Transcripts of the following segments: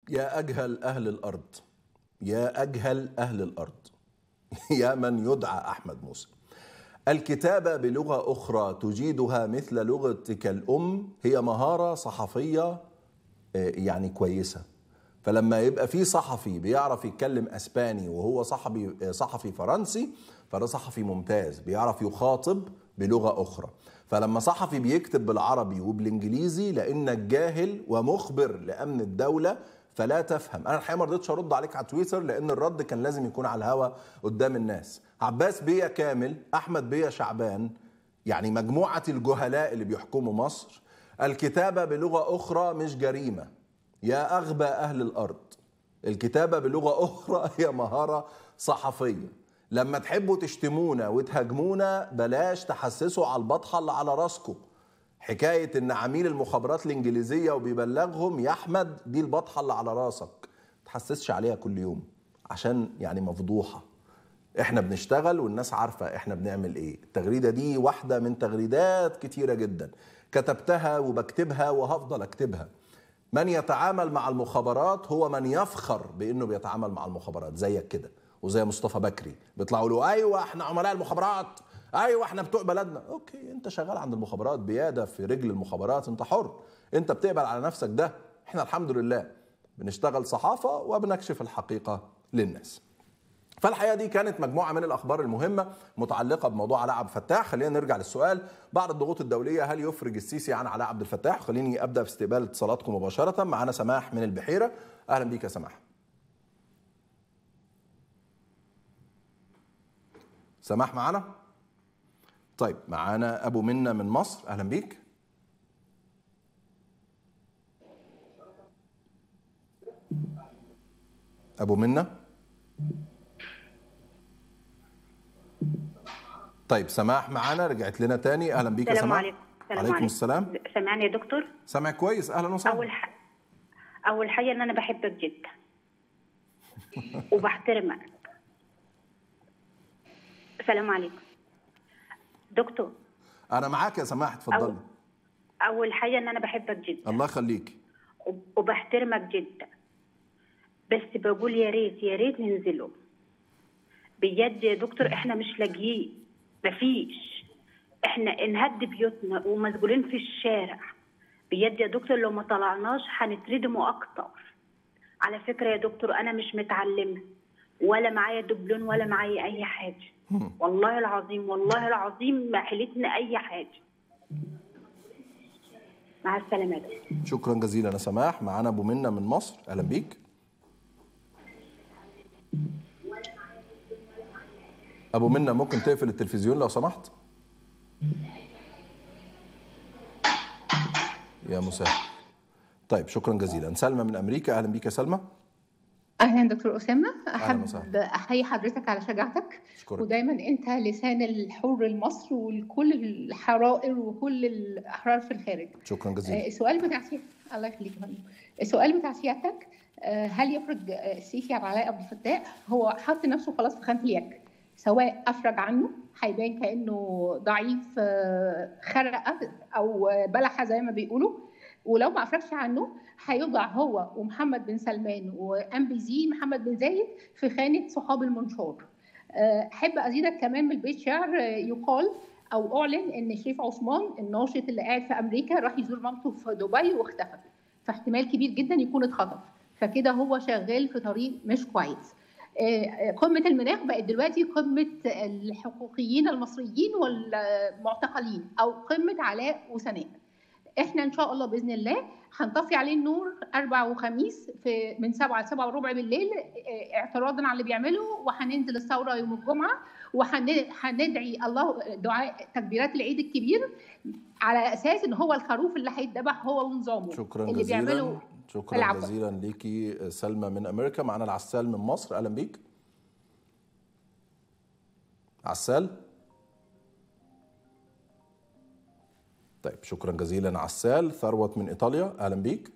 يا أجهل أهل الأرض يا أجهل أهل الأرض يا من يدعى أحمد موسى الكتابة بلغة أخرى تجيدها مثل لغتك الأم هي مهارة صحفية آه، يعني كويسة فلما يبقى في صحفي بيعرف يتكلم اسباني وهو صحفي صحفي فرنسي فده صحفي ممتاز بيعرف يخاطب بلغه اخرى فلما صحفي بيكتب بالعربي وبالانجليزي لانك جاهل ومخبر لامن الدوله فلا تفهم انا الحقيقه ما رضيتش ارد عليك على تويتر لان الرد كان لازم يكون على الهوا قدام الناس عباس بيا كامل احمد بيا شعبان يعني مجموعه الجهلاء اللي بيحكموا مصر الكتابه بلغه اخرى مش جريمه يا أغبى أهل الأرض الكتابة بلغة أخرى هي مهارة صحفية لما تحبوا تشتمونا وتهاجمونا بلاش تحسسوا على البطحة اللي على راسكم حكاية إن عميل المخابرات الإنجليزية وبيبلغهم يا أحمد دي البطحة اللي على راسك تحسسش عليها كل يوم عشان يعني مفضوحة احنا بنشتغل والناس عارفة احنا بنعمل ايه التغريدة دي واحدة من تغريدات كتيرة جدا كتبتها وبكتبها وهفضل اكتبها من يتعامل مع المخابرات هو من يفخر بانه بيتعامل مع المخابرات زيك كده وزي مصطفى بكري بيطلعوا له ايوه احنا عملاء المخابرات ايوه احنا بتوع بلدنا اوكي انت شغال عند المخابرات بياده في رجل المخابرات انت حر انت بتقبل على نفسك ده احنا الحمد لله بنشتغل صحافه وبنكشف الحقيقه للناس فالحقيقه دي كانت مجموعه من الاخبار المهمه متعلقه بموضوع علاء عبد الفتاح خلينا نرجع للسؤال بعد الضغوط الدوليه هل يفرج السيسي عن علاء عبد الفتاح خليني ابدا في استقبال اتصالاتكم مباشره معنا سماح من البحيره اهلا بيك يا سماح سماح معانا طيب معانا ابو منا من مصر اهلا بيك ابو منا طيب سماح معانا رجعت لنا تاني اهلا بيك يا السلام سماح عليكم السلام عليكم عليكم. السلام سامعني يا دكتور سامع كويس اهلا وسهلا اول ح... اول حاجه ان انا بحبك جدا وبحترمك السلام عليكم دكتور انا معاك يا سماح اتفضلي اول حاجه ان انا بحبك جدا الله يخليك وب- وبحترمك جدا بس بقول يا ريت يا ريت ننزله بجد يا دكتور احنا مش لاقيين مفيش احنا انهد بيوتنا ومسجونين في الشارع بجد يا دكتور لو ما طلعناش هنتردموا اكتر على فكره يا دكتور انا مش متعلمه ولا معايا دبلون ولا معايا اي حاجه والله العظيم والله العظيم ما حلتنا اي حاجه مع السلامه يا دكتور شكرا جزيلا يا سماح معانا ابو منا من مصر اهلا بيك ابو منا ممكن تقفل التلفزيون لو سمحت يا مساء طيب شكرا جزيلا سلمى من امريكا اهلا بيك يا سلمى اهلا دكتور اسامه أهلاً احب وسهلاً. احيي حضرتك على شجاعتك أشكرك. ودايما انت لسان الحر لمصر ولكل الحرائر وكل الاحرار في الخارج شكرا آه، جزيلا السؤال بتاع سيادتك الله يخليك يا فندم. السؤال بتاع سيادتك آه، هل يفرج آه، السيسي على علاء عبد الفتاح هو حط نفسه خلاص في خانه اليك سواء افرج عنه هيبان كانه ضعيف آه، خرق او آه، بلح زي ما بيقولوا ولو ما افرجش عنه هيوضع هو ومحمد بن سلمان وام بي زي محمد بن زايد في خانه صحاب المنشار آه، احب ازيدك كمان من البيت شعر آه، يقال او اعلن ان شريف عثمان الناشط اللي قاعد في امريكا راح يزور مامته في دبي واختفى فاحتمال كبير جدا يكون اتخطف فكده هو شغال في طريق مش كويس آه، قمه المناخ بقت دلوقتي قمه الحقوقيين المصريين والمعتقلين او قمه علاء وسناء احنا ان شاء الله باذن الله هنطفي عليه النور اربع وخميس في من سبعة لسبعة وربع بالليل اه، اعتراضا على اللي بيعمله وهننزل الثوره يوم الجمعه وهندعي الله دعاء تكبيرات العيد الكبير على اساس ان هو الخروف اللي هيتذبح هو ونظامه شكرا اللي جزيلا بيعملوا شكرا العفو. جزيلا ليكي سلمى من امريكا معانا العسال من مصر اهلا بيك عسال طيب شكرا جزيلا عسال ثروت من ايطاليا اهلا بيك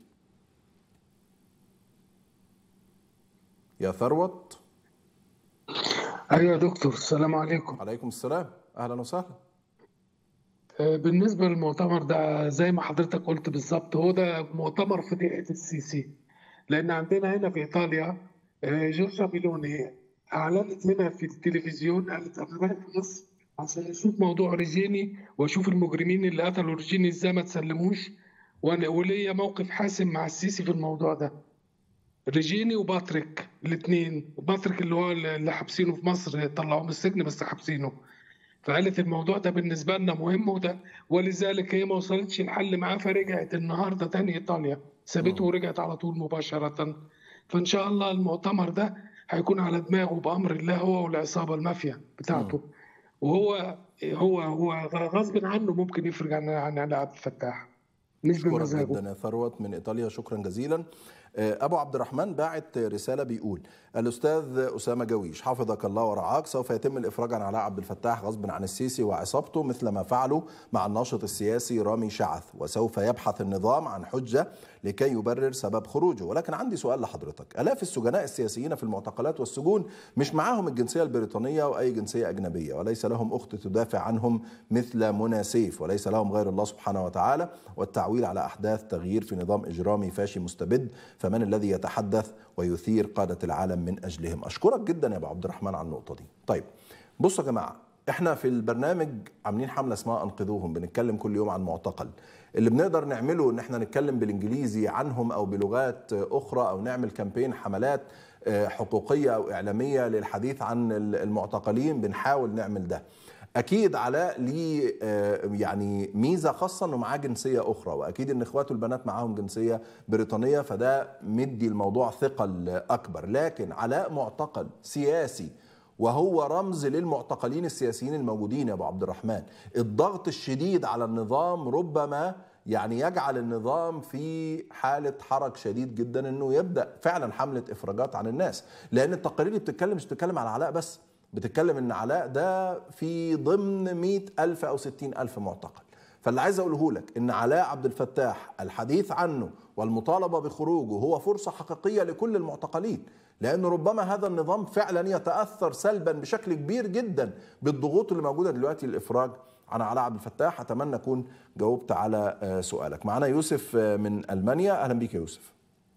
يا ثروت ايوه يا دكتور السلام عليكم عليكم السلام اهلا وسهلا آه، بالنسبه للمؤتمر ده زي ما حضرتك قلت بالظبط هو ده مؤتمر فضيحه السيسي لان عندنا هنا في ايطاليا آه، جورجا ميلوني اعلنت منها في التلفزيون قالت انا رايح مصر عشان اشوف موضوع ريجيني واشوف المجرمين اللي قتلوا ريجيني ازاي ما تسلموش وانا وليا موقف حاسم مع السيسي في الموضوع ده ريجيني وباتريك الاثنين باتريك اللي هو اللي حابسينه في مصر طلعوه من السجن بس حابسينه فقالت الموضوع ده بالنسبه لنا مهم وده ولذلك هي ما وصلتش الحل معاه فرجعت النهارده تاني ايطاليا سابته ورجعت على طول مباشره فان شاء الله المؤتمر ده هيكون على دماغه بامر الله هو والعصابه المافيا بتاعته وهو هو هو غصب عنه ممكن يفرج عن عن عن عبد الفتاح مش اشكرك بمزاجه جدا يا ثروت من ايطاليا شكرا جزيلا آه، ابو عبد الرحمن باعت رساله بيقول الاستاذ اسامه جويش حفظك الله ورعاك سوف يتم الافراج عن علاء عبد الفتاح غصب عن السيسي وعصابته مثل ما فعلوا مع الناشط السياسي رامي شعث وسوف يبحث النظام عن حجه لكي يبرر سبب خروجه ولكن عندي سؤال لحضرتك الاف السجناء السياسيين في المعتقلات والسجون مش معاهم الجنسيه البريطانيه واي جنسيه اجنبيه وليس لهم اخت تدافع عنهم مثل منى سيف وليس لهم غير الله سبحانه وتعالى والتعويل على احداث تغيير في نظام اجرامي فاشي مستبد فمن الذي يتحدث ويثير قاده العالم من اجلهم اشكرك جدا يا ابو عبد الرحمن على النقطه دي طيب بصوا يا جماعه احنا في البرنامج عاملين حمله اسمها انقذوهم بنتكلم كل يوم عن معتقل اللي بنقدر نعمله ان احنا نتكلم بالانجليزي عنهم او بلغات اخرى او نعمل كامبين حملات آه، حقوقيه او اعلاميه للحديث عن المعتقلين بنحاول نعمل ده اكيد علاء ليه آه، يعني ميزه خاصه انه معاه جنسيه اخرى واكيد ان اخواته البنات معاهم جنسيه بريطانيه فده مدي الموضوع ثقل اكبر لكن علاء معتقل سياسي وهو رمز للمعتقلين السياسيين الموجودين يا ابو عبد الرحمن الضغط الشديد على النظام ربما يعني يجعل النظام في حالة حرج شديد جدا انه يبدأ فعلا حملة افراجات عن الناس لان التقارير اللي بتتكلم مش بتتكلم على علاء بس بتتكلم ان علاء ده في ضمن مئة ألف أو ستين ألف معتقل فاللي عايز أقوله لك إن علاء عبد الفتاح الحديث عنه والمطالبة بخروجه هو فرصة حقيقية لكل المعتقلين لأن ربما هذا النظام فعلا يتأثر سلبا بشكل كبير جدا بالضغوط اللي موجودة دلوقتي للإفراج عن علاء عبد الفتاح أتمنى أكون جاوبت على آه، سؤالك معنا يوسف آه، من ألمانيا أهلا بيك يا يوسف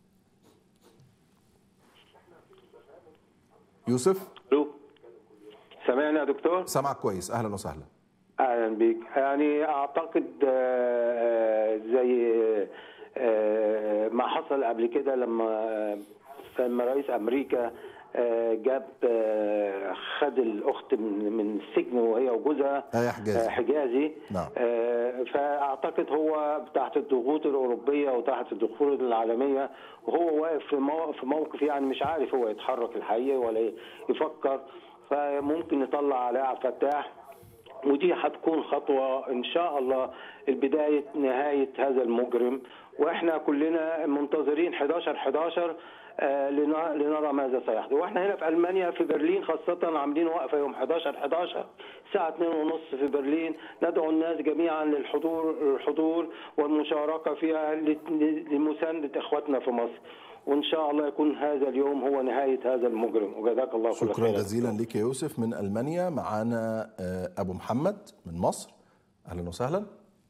يوسف الو سامعني يا دكتور سامعك كويس أهلا وسهلا اهلا بيك يعني اعتقد آه، آه، زي آه، ما حصل قبل كده لما لما رئيس امريكا آه، جاب آه، خد الاخت من من السجن وهي وجوزها آية حجازي. آه، حجازي نعم. آه، فاعتقد هو تحت الضغوط الاوروبيه وتحت الضغوط العالميه وهو واقف في مو- في موقف يعني مش عارف هو يتحرك الحقيقه ولا يفكر فممكن يطلع على عبد الفتاح ودي هتكون خطوة إن شاء الله البداية نهاية هذا المجرم وإحنا كلنا منتظرين 11 11 آه، لن- لنرى ماذا سيحدث واحنا هنا في المانيا في برلين خاصه عاملين وقفه يوم 11 11 الساعه 2 ونص في برلين ندعو الناس جميعا للحضور الحضور والمشاركه فيها لت- لمسانده اخواتنا في مصر وان شاء الله يكون هذا اليوم هو نهايه هذا المجرم وجزاك الله كل شكرا خير جزيلا لك يا يوسف من المانيا معانا آه، ابو محمد من مصر اهلا وسهلا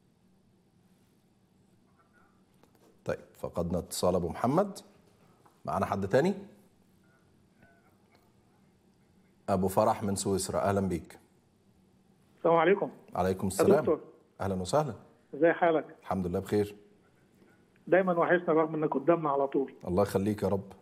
طيب فقدنا اتصال ابو محمد معانا حد تاني ابو فرح من سويسرا اهلا بيك السلام عليكم عليكم يا السلام دكتور اهلا وسهلا ازي حالك الحمد لله بخير دايما وحشنا رغم انك قدامنا على طول الله يخليك يا رب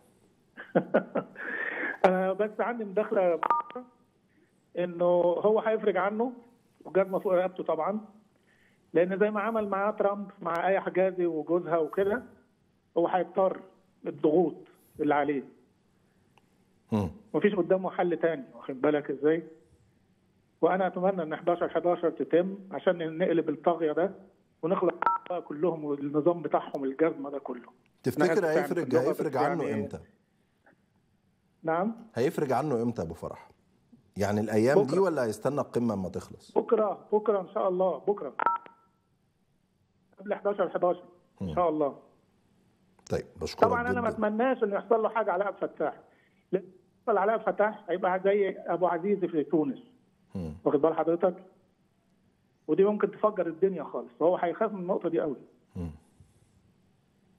انا بس عندي مداخله انه هو هيفرج عنه وجزمه فوق رقبته طبعا لان زي ما عمل معاه ترامب مع اي حجازي وجوزها وكده هو هيضطر الضغوط اللي عليه مم. مفيش قدامه حل تاني واخد بالك ازاي وانا اتمنى ان 11 11 تتم عشان نقلب الطاغيه ده ونخلص بقى كلهم والنظام بتاعهم الجزمه ده كله تفتكر آسف يعني في هيفرج اللغة، هيفرج بس عنه يعني- امتى نعم هيفرج عنه امتى ابو فرح يعني الايام دي بكرة. ولا هيستنى القمه اما تخلص بكره بكره ان شاء الله بكره قبل 11 11 ان شاء الله طيب بشكرك طبعا انا ما جداً. اتمناش انه يحصل له حاجه علاء فتاح لان يحصل علاء فتاح هيبقى زي ابو عزيز في تونس مم. واخد بال حضرتك ودي ممكن تفجر الدنيا خالص فهو هيخاف من النقطه دي قوي مم.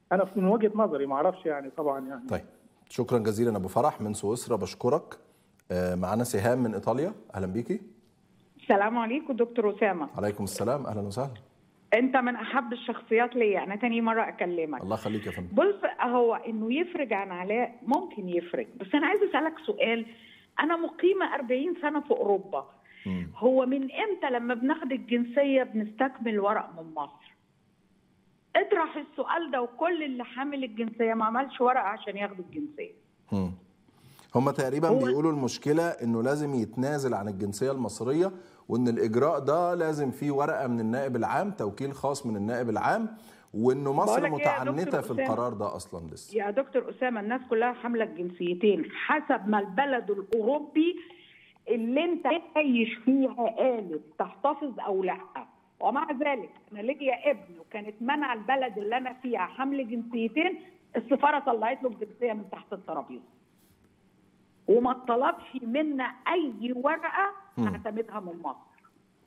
انا من وجهه نظري ما اعرفش يعني طبعا يعني طيب شكرا جزيلا ابو فرح من سويسرا بشكرك آه، معانا سهام من ايطاليا اهلا بيكي السلام عليكم دكتور أسامة عليكم السلام اهلا وسهلا أنت من أحب الشخصيات ليا أنا تاني مرة أكلمك الله يخليك يا فندم بص هو إنه يفرج عن علاء ممكن يفرج بس أنا عايز أسألك سؤال أنا مقيمة 40 سنة في أوروبا مم. هو من إمتى لما بناخد الجنسية بنستكمل ورق من مصر اطرح السؤال ده وكل اللي حامل الجنسية ما عملش ورق عشان ياخد الجنسية مم. هم تقريبا هو- بيقولوا المشكله انه لازم يتنازل عن الجنسيه المصريه وان الاجراء ده لازم فيه ورقه من النائب العام توكيل خاص من النائب العام وانه مصر بقولك إيه يا دكتور متعنته في أسامة؟ القرار ده اصلا لسه يا دكتور أسامة الناس كلها حاملة الجنسيتين حسب ما البلد الأوروبي اللي أنت عايش فيها قالت تحتفظ أو لا ومع ذلك أنا ليا ابن وكانت منع البلد اللي أنا فيها حمل جنسيتين السفارة طلعت له الجنسية من تحت الترابيزة وما طلبش منا أي ورقة نعتمدها من مصر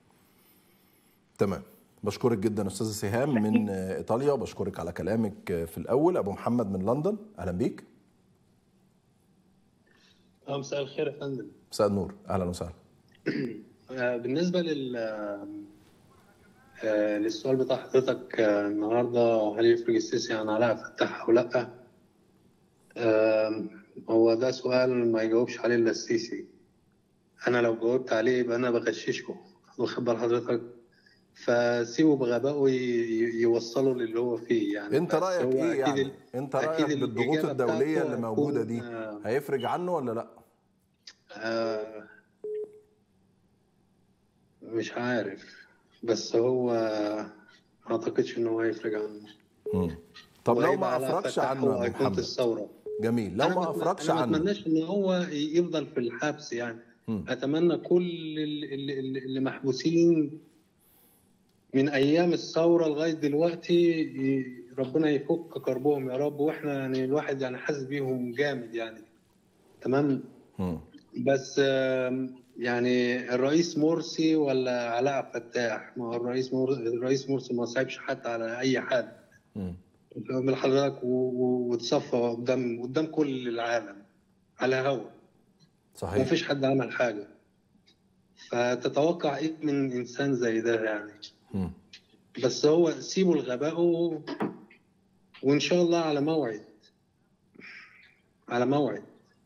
تمام بشكرك جدا استاذه سهام من آه، ايطاليا وبشكرك على كلامك آه، في الاول ابو محمد من لندن اهلا بيك اه مساء الخير يا فندم مساء النور اهلا وسهلا آه، بالنسبة لل آه، للسؤال بتاع حضرتك آه، النهارده هل يفرق السيسي عن علاء فتاح أو لأ؟ آه، هو ده سؤال ما يجاوبش عليه إلا السيسي. أنا لو جاوبت عليه يبقى أنا بغششكم واخد بال حضرتك؟ فسيبه بغبائه ي- ي- يوصله للي هو فيه يعني انت بس رايك هو ايه أكيد يعني ال- انت أكيد رايك بالضغوط الإجابة الدوليه بتاعته اللي موجوده دي هتكون، آه، هيفرج عنه ولا لا آه، مش عارف بس هو ما اعتقدش ان هو هيفرج عنه مم. طب لو وهيبقى ما على افرجش فتح عنه يا ابو وأيقونة محمد الثورة جميل لو أنا ما بتم- افرجش انا ما عنه اتمناش ان هو يفضل في الحبس يعني مم. اتمنى كل اللي, اللي, اللي محبوسين من ايام الثوره لغايه دلوقتي ي- ربنا يفك كربهم يا رب واحنا يعني الواحد يعني حاسس بيهم جامد يعني تمام مم. بس آم، يعني الرئيس مرسي ولا علاء فتاح ما هو الرئيس مر... الرئيس مرسي ما صعبش حتى على اي حد مم. من حضرتك و- و- وتصفى قدام قدام كل العالم على هوا صحيح ومفيش حد عمل حاجه فتتوقع ايه من انسان زي ده يعني مم. بس هو سيبه الغباء و... وان شاء الله على موعد على موعد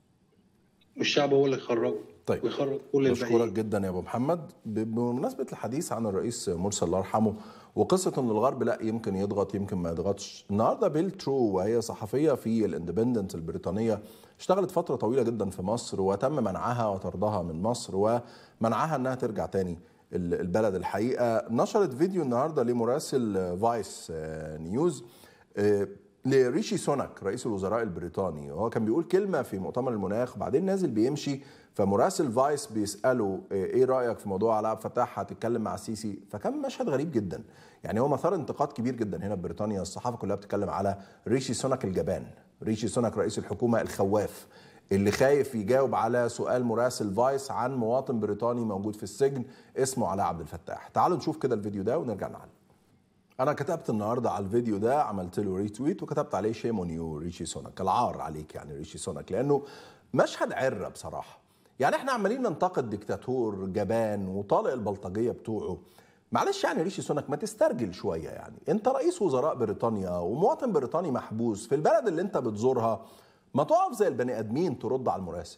والشعب هو اللي يخرجه طيب. ويخرج كل بشكرك الباقيين جدا يا ابو محمد ب- بمناسبه الحديث عن الرئيس مرسي الله يرحمه وقصه ان الغرب لا يمكن يضغط يمكن ما يضغطش النهارده بيل ترو وهي صحفيه في الاندبندنت البريطانيه اشتغلت فتره طويله جدا في مصر وتم منعها وطردها من مصر ومنعها انها ترجع تاني ال- البلد الحقيقه نشرت فيديو النهارده لمراسل فايس آه، نيوز آه، لريشي سوناك رئيس الوزراء البريطاني وهو كان بيقول كلمه في مؤتمر المناخ وبعدين نازل بيمشي فمراسل فايس بيساله آه، ايه رايك في موضوع علاء فتاح هتتكلم مع السيسي فكان مشهد غريب جدا يعني هو مثار انتقاد كبير جدا هنا في بريطانيا الصحافه كلها بتتكلم على ريشي سوناك الجبان ريشي سوناك رئيس الحكومه الخواف اللي خايف يجاوب على سؤال مراسل فايس عن مواطن بريطاني موجود في السجن اسمه علاء عبد الفتاح تعالوا نشوف كده الفيديو ده ونرجع نعلم انا كتبت النهارده على الفيديو ده عملت له ريتويت وكتبت عليه شيم اون يو ريشي سوناك العار عليك يعني ريشي سوناك لانه مشهد عره بصراحه يعني احنا عمالين ننتقد ديكتاتور جبان وطالق البلطجيه بتوعه معلش يعني ريشي سوناك ما تسترجل شويه يعني انت رئيس وزراء بريطانيا ومواطن بريطاني محبوس في البلد اللي انت بتزورها ما تقف زي البني ادمين ترد على المراسل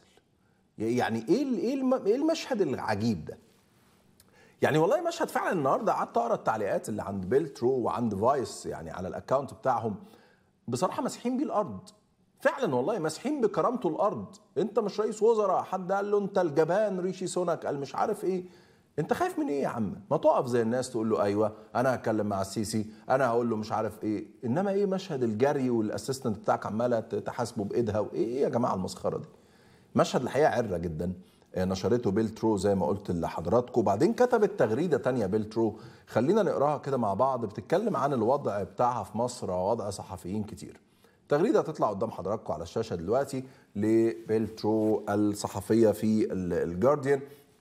يعني ايه ال- ايه الم- ايه المشهد العجيب ده يعني والله مشهد فعلا النهارده قعدت اقرا التعليقات اللي عند بيل ترو وعند فايس يعني على الاكونت بتاعهم بصراحه مسيحين بيه الارض فعلا والله مسيحين بكرامته الارض انت مش رئيس وزراء حد قال له انت الجبان ريشي سونك قال مش عارف ايه انت خايف من ايه يا عم ما تقف زي الناس تقول له ايوه انا هتكلم مع السيسي انا هقول له مش عارف ايه انما ايه مشهد الجري والاسيستنت بتاعك عماله تحاسبه بايدها وايه ايه يا جماعه المسخره دي مشهد الحقيقه عره جدا آه، نشرته بيل ترو زي ما قلت لحضراتكم وبعدين كتبت تغريده تانية بيل ترو خلينا نقراها كده مع بعض بتتكلم عن الوضع بتاعها في مصر ووضع صحفيين كتير تغريده تطلع قدام حضراتكم على الشاشه دلوقتي لبيل ترو الصحفيه في ال- الجارديان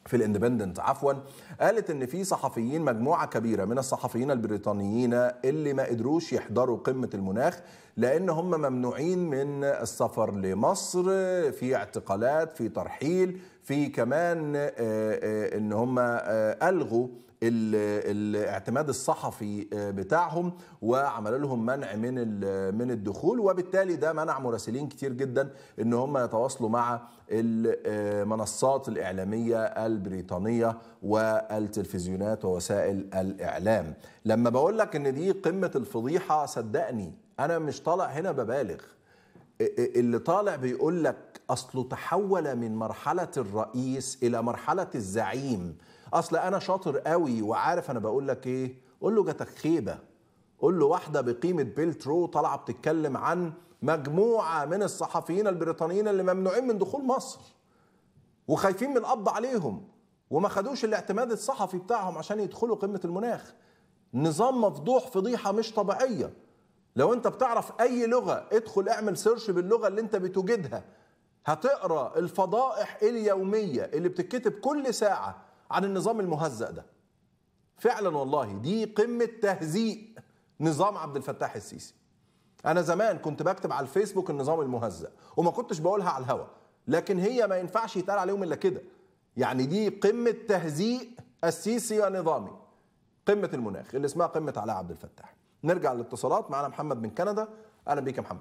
في الاندبندنت عفوا قالت ان في صحفيين مجموعه كبيره من الصحفيين البريطانيين اللي ما قدروش يحضروا قمه المناخ لان هم ممنوعين من السفر لمصر في اعتقالات في ترحيل في كمان آه، آه، ان هم آه، الغوا ال- الاعتماد الصحفي بتاعهم وعمل لهم منع من ال- من الدخول وبالتالي ده منع مراسلين كتير جدا ان هم يتواصلوا مع المنصات الاعلاميه البريطانيه والتلفزيونات ووسائل الاعلام لما بقول لك ان دي قمه الفضيحه صدقني انا مش طالع هنا ببالغ اللي طالع بيقول لك اصله تحول من مرحله الرئيس الى مرحله الزعيم اصل انا شاطر قوي وعارف انا بقول لك ايه قول له جاتك خيبه قول له واحده بقيمه بيل ترو طالعه بتتكلم عن مجموعه من الصحفيين البريطانيين اللي ممنوعين من دخول مصر وخايفين من القبض عليهم وما خدوش الاعتماد الصحفي بتاعهم عشان يدخلوا قمه المناخ نظام مفضوح فضيحه مش طبيعيه لو انت بتعرف اي لغه ادخل اعمل سيرش باللغه اللي انت بتوجدها هتقرا الفضائح اليوميه اللي بتتكتب كل ساعه عن النظام المهزأ ده فعلا والله دي قمه تهزيء نظام عبد الفتاح السيسي انا زمان كنت بكتب على الفيسبوك النظام المهزأ وما كنتش بقولها على الهوا لكن هي ما ينفعش يتقال عليهم الا كده يعني دي قمه تهزيء السيسي ونظامي قمه المناخ اللي اسمها قمه علاء عبد الفتاح نرجع للاتصالات معنا محمد من كندا اهلا بيك يا محمد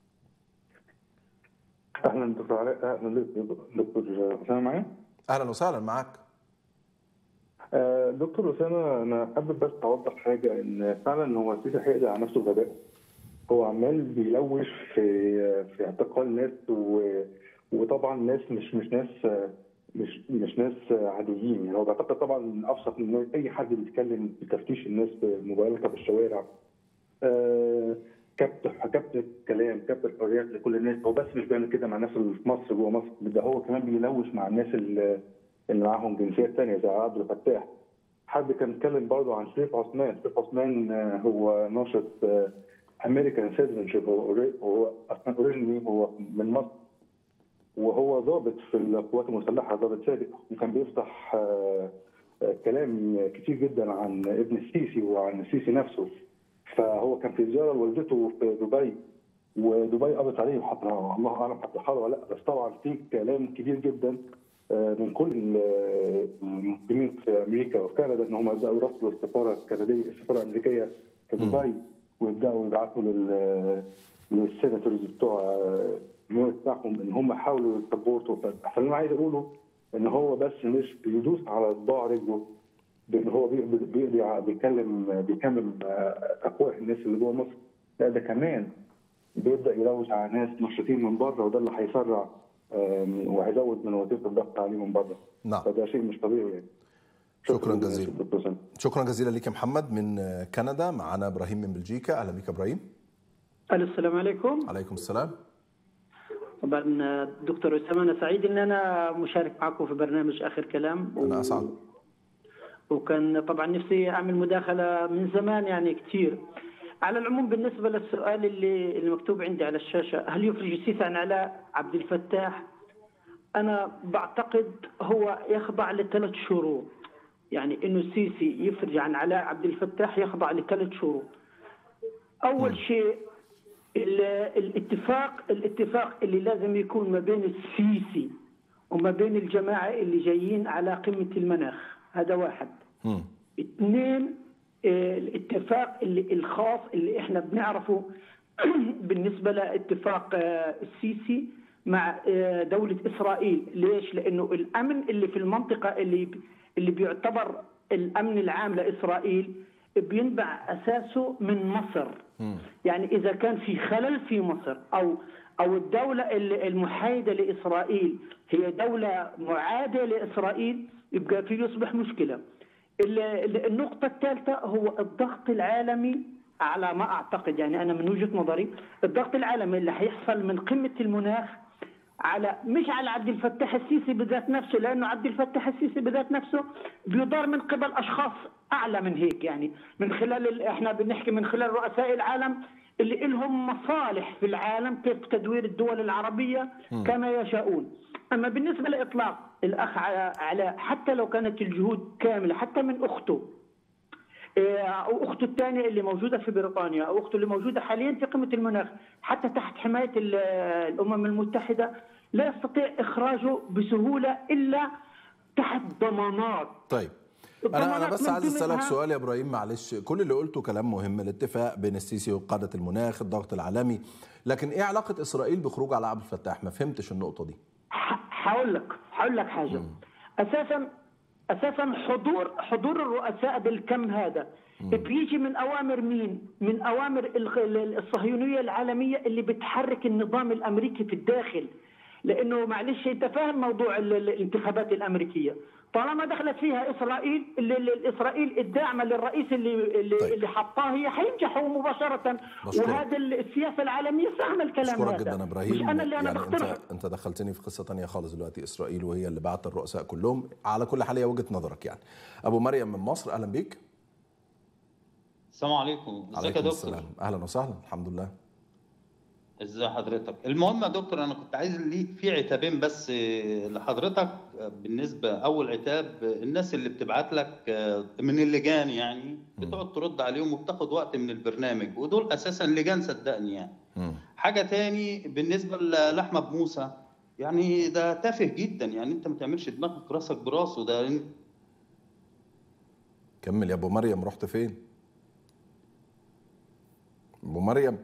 اهلا دكتور علاء اهلا دكتور اسامه معايا اهلا وسهلا معاك آه، دكتور اسامه انا حابب بس اوضح حاجه ان فعلا هو السيسي هيقضي على نفسه بغباء هو عمال بيلوش في في اعتقال ناس و... وطبعا ناس مش مش ناس مش مش ناس عاديين يعني هو بيعتقد طبعا ابسط من اي حد بيتكلم بتفتيش الناس بموبايلاتها في الشوارع آه، كبت كبت الكلام كبت الحريات لكل الناس هو بس مش بيعمل كده مع الناس اللي في مصر جوه مصر ده هو كمان بيلوش مع الناس اللي, اللي معاهم جنسيات ثانيه زي عبد الفتاح حد كان اتكلم برضه عن شريف عثمان شريف عثمان آه، هو ناشط امريكان سيتيزنشيب هو أوري- هو اصلا اوريجيني هو من مصر وهو ضابط في القوات المسلحه ضابط سابق وكان بيفتح آه، آه، كلام كتير جدا عن ابن السيسي وعن السيسي نفسه فهو كان في زياره لوالدته في دبي ودبي قبضت عليه وحطها الله اعلم حطها ولا لا بس طبعا في كلام كبير جدا آه، من كل ال- المسلمين في امريكا وفي كندا ان هم يبداوا يراسلوا السفاره الكنديه السفاره الامريكيه في دبي ويبداوا يبعثوا لل للسيناتورز بتوع آه، اليونت بتاعهم ان هم يحاولوا يسبورتوا فاللي انا عايز اقوله ان هو بس مش بيدوس على صباع رجله بان هو بي- بي- بيقضي بيكلم بيكمل اقوى الناس اللي جوه مصر لا ده كمان بيبدا يلوث على ناس نشطين من بره وده اللي هيسرع آم، وهيزود من وتيره الضغط عليهم بره نعم فده شيء مش طبيعي يعني شكرا جزيلا دكتور سامي. شكرا جزيلا ليك يا محمد من كندا معنا ابراهيم من بلجيكا اهلا بيك يا ابراهيم الو السلام عليكم عليكم السلام طبعا دكتور اسامه انا سعيد ان انا مشارك معكم في برنامج اخر كلام انا اسعد وكان طبعا نفسي اعمل مداخله من زمان يعني كثير على العموم بالنسبه للسؤال اللي المكتوب عندي على الشاشه هل يفرج السيسي عن علاء عبد الفتاح؟ انا بعتقد هو يخضع لثلاث شروط يعني انه السيسي يفرج عن علاء عبد الفتاح يخضع لثلاث شروط اول شيء ال- الاتفاق الاتفاق اللي لازم يكون ما بين السيسي وما بين الجماعه اللي جايين على قمه المناخ هذا واحد مم. اثنين آه، الاتفاق اللي الخاص اللي احنا بنعرفه بالنسبه لاتفاق آه، السيسي مع آه، دوله اسرائيل، ليش؟ لانه الامن اللي في المنطقه اللي اللي بيعتبر الامن العام لاسرائيل بينبع اساسه من مصر. يعني اذا كان في خلل في مصر او او الدوله ال- المحايده لاسرائيل هي دوله معاديه لاسرائيل يبقى في يصبح مشكله. ال- ال- النقطه الثالثه هو الضغط العالمي على ما اعتقد يعني انا من وجهه نظري الضغط العالمي اللي هيحصل من قمه المناخ على مش على عبد الفتاح السيسي بذات نفسه لانه عبد الفتاح السيسي بذات نفسه بيدار من قبل اشخاص اعلى من هيك يعني من خلال ال- احنا بنحكي من خلال رؤساء العالم اللي لهم مصالح في العالم كيف تدوير الدول العربية كما يشاءون اما بالنسبه لاطلاق الاخ ع- علاء حتى لو كانت الجهود كامله حتى من اخته إيه، او اخته الثانيه اللي موجوده في بريطانيا او اخته اللي موجوده حاليا في قمه المناخ حتى تحت حمايه ال- الامم المتحده لا يستطيع اخراجه بسهوله الا تحت ضمانات طيب انا انا الضمانات بس من عايز اسالك ضمنها- سؤال يا ابراهيم معلش كل اللي قلته كلام مهم الاتفاق بين السيسي وقاده المناخ الضغط العالمي لكن ايه علاقه اسرائيل بخروج على عبد الفتاح ما فهمتش النقطه دي هقول لك هقول لك حاجه اساسا اساسا حضور حضور الرؤساء بالكم هذا بيجي من اوامر مين؟ من اوامر الخ- الصهيونيه العالميه اللي بتحرك النظام الامريكي في الداخل لانه معلش انت فاهم موضوع ال- ال- الانتخابات الامريكيه طالما دخلت فيها اسرائيل اللي اللي- اسرائيل الداعمه للرئيس اللي اللي, طيب. اللي حطاه هي حينجحوا مباشره بشكرك. وهذا السياسه العالميه فاهمه الكلام اشكرك هذا جدا يا ابراهيم مش انا اللي انا يعني بقترحه انت انت دخلتني في قصه تانية خالص دلوقتي اسرائيل وهي اللي بعت الرؤساء كلهم على كل حال هي وجهه نظرك يعني ابو مريم من مصر اهلا بيك السلام عليكم ازيك يا عليكم دكتور السلام اهلا وسهلا الحمد لله ازي حضرتك المهم يا دكتور انا كنت عايز لي في عتابين بس لحضرتك بالنسبه اول عتاب الناس اللي بتبعت لك من اللجان يعني بتقعد ترد عليهم وبتاخد وقت من البرنامج ودول اساسا لجان صدقني يعني مم. حاجه تاني بالنسبه لاحمد موسى يعني ده تافه جدا يعني انت ما تعملش دماغك راسك براسه ده كمل يا ابو مريم رحت فين ابو مريم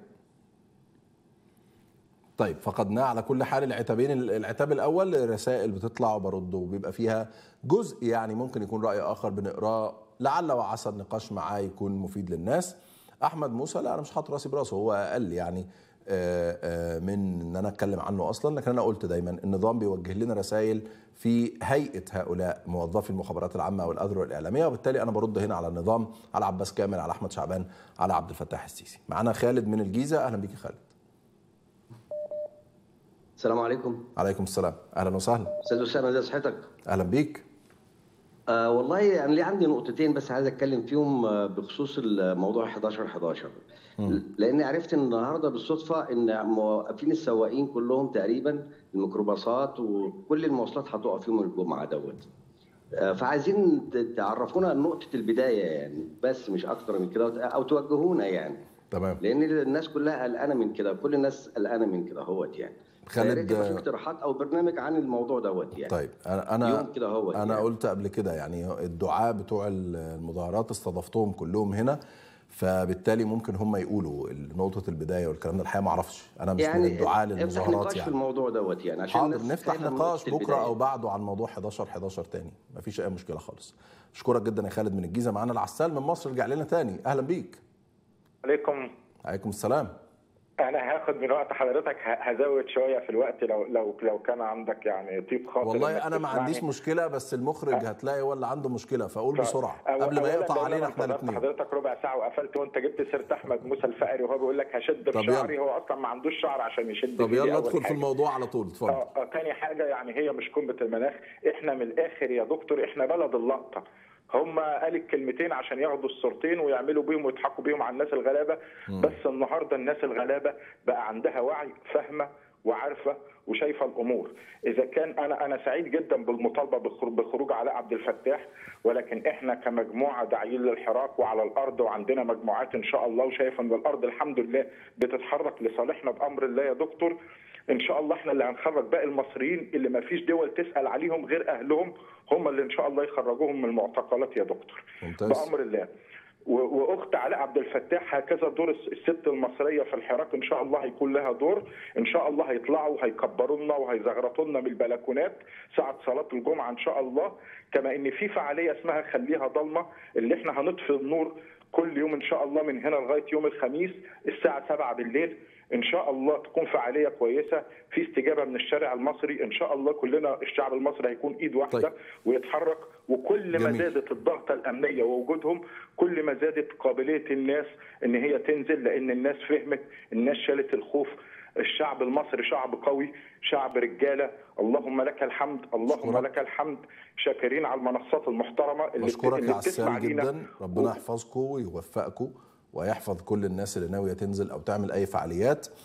طيب فقدناه على كل حال العتابين العتاب الاول رسائل بتطلع وبرد وبيبقى فيها جزء يعني ممكن يكون راي اخر بنقراه لعل وعسى النقاش معاه يكون مفيد للناس احمد موسى لا انا مش حاطط راسي براسه هو اقل يعني آه، آه، من ان انا اتكلم عنه اصلا لكن انا قلت دايما النظام بيوجه لنا رسائل في هيئه هؤلاء موظفي المخابرات العامه والاذرع الاعلاميه وبالتالي انا برد هنا على النظام على عباس كامل على احمد شعبان على عبد الفتاح السيسي معانا خالد من الجيزه اهلا بيك يا خالد السلام عليكم عليكم السلام اهلا وسهلا استاذ اسامه ازي صحتك اهلا بيك آه والله انا ليه عندي نقطتين بس عايز اتكلم فيهم آه، بخصوص الموضوع 11 11 لان عرفت النهارده بالصدفه ان موقفين السواقين كلهم تقريبا الميكروباصات وكل المواصلات هتقف يوم الجمعه دوت آه، فعايزين ت- تعرفونا نقطه البدايه يعني بس مش اكتر من كده او توجهونا يعني تمام لان الناس كلها قلقانه من كده كل الناس قلقانه من كده هوت يعني خالد، يا ريت يبقى في آه، اقتراحات او برنامج عن الموضوع دوت يعني طيب انا انا يوم كده هو انا يعني. قلت قبل كده يعني الدعاة بتوع المظاهرات استضفتهم كلهم هنا فبالتالي ممكن هم يقولوا نقطة البداية والكلام ده الحقيقة ما اعرفش انا مش من الدعاة افتح للمظاهرات نقاش في يعني الموضوع دوت يعني عشان حاضر الناس نفتح تفهم نقاش نقطة بكره البداية. او بعده عن موضوع 11 11 تاني مفيش اي مشكله خالص اشكرك جدا يا خالد من الجيزه معانا العسال من مصر رجع لنا تاني اهلا بيك عليكم عليكم السلام انا هاخد من وقت حضرتك ه- هزود شويه في الوقت لو لو لو كان عندك يعني طيب خاطر والله إنك انا ما تسمعني. عنديش مشكله بس المخرج هتلاقي هو اللي عنده مشكله فاقول ف- بسرعه أو- قبل ما أولاً يقطع لأن علينا أنا احنا انتظرت الاثنين حضرتك ربع ساعه وقفلت وانت جبت سيره احمد موسى الفقري وهو بيقول لك هشد طب في شعري يلا. هو اصلا ما عندوش شعر عشان يشد طب فيه، يلا أول ادخل في حاجة. الموضوع على طول اتفضل اه اه تاني حاجه يعني هي مش قمه المناخ احنا من الاخر يا دكتور احنا بلد اللقطه هم قال الكلمتين عشان ياخدوا الصورتين ويعملوا بيهم ويضحكوا بيهم على الناس الغلابه بس النهارده الناس الغلابه بقى عندها وعي فاهمه وعارفه وشايفه الامور اذا كان انا انا سعيد جدا بالمطالبه بالخروج- بالخروج على عبد الفتاح ولكن احنا كمجموعه داعيين للحراك وعلى الارض وعندنا مجموعات ان شاء الله وشايف ان الارض الحمد لله بتتحرك لصالحنا بامر الله يا دكتور ان شاء الله احنا اللي هنخرج باقي المصريين اللي ما فيش دول تسال عليهم غير اهلهم هم اللي ان شاء الله يخرجوهم من المعتقلات يا دكتور ممتاز بامر الله و- واخت علاء عبد الفتاح هكذا دور الس- الست المصريه في الحراك ان شاء الله هيكون لها دور ان شاء الله هيطلعوا وهيكبروا لنا وهيزغرطوا لنا من البلكونات ساعه صلاه الجمعه ان شاء الله كما ان في فعاليه اسمها خليها ضلمه اللي احنا هنطفي النور كل يوم ان شاء الله من هنا لغايه يوم الخميس الساعه 7 بالليل ان شاء الله تكون فعاليه كويسه في استجابه من الشارع المصري ان شاء الله كلنا الشعب المصري هيكون ايد واحده طيب. ويتحرك وكل ما جميل. زادت الضغطه الامنيه ووجودهم كل ما زادت قابليه الناس ان هي تنزل لان الناس فهمت الناس شالت الخوف الشعب المصري شعب قوي شعب رجاله اللهم لك الحمد اللهم أشكرك. لك الحمد شاكرين على المنصات المحترمه اللي, بت- بشكرك اللي يا بتسمع عسال لينا جدا ربنا يحفظكم ويوفقكم ويحفظ كل الناس اللي ناويه تنزل او تعمل اي فعاليات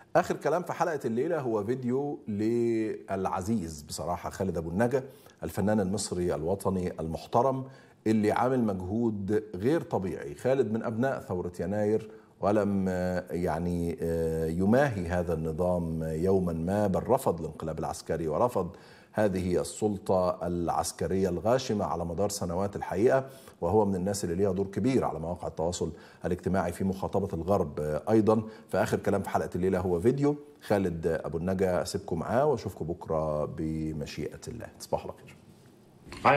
اخر كلام في حلقه الليله هو فيديو للعزيز بصراحه خالد ابو النجا الفنان المصري الوطني المحترم اللي عامل مجهود غير طبيعي خالد من ابناء ثوره يناير ولم يعني يماهي هذا النظام يوما ما بل رفض الانقلاب العسكري ورفض هذه السلطة العسكرية الغاشمة على مدار سنوات الحقيقة وهو من الناس اللي ليها دور كبير على مواقع التواصل الاجتماعي في مخاطبة الغرب أيضا فآخر كلام في حلقة الليلة هو فيديو خالد أبو النجا أسيبكم معاه وأشوفكم بكرة بمشيئة الله تصبحوا على خير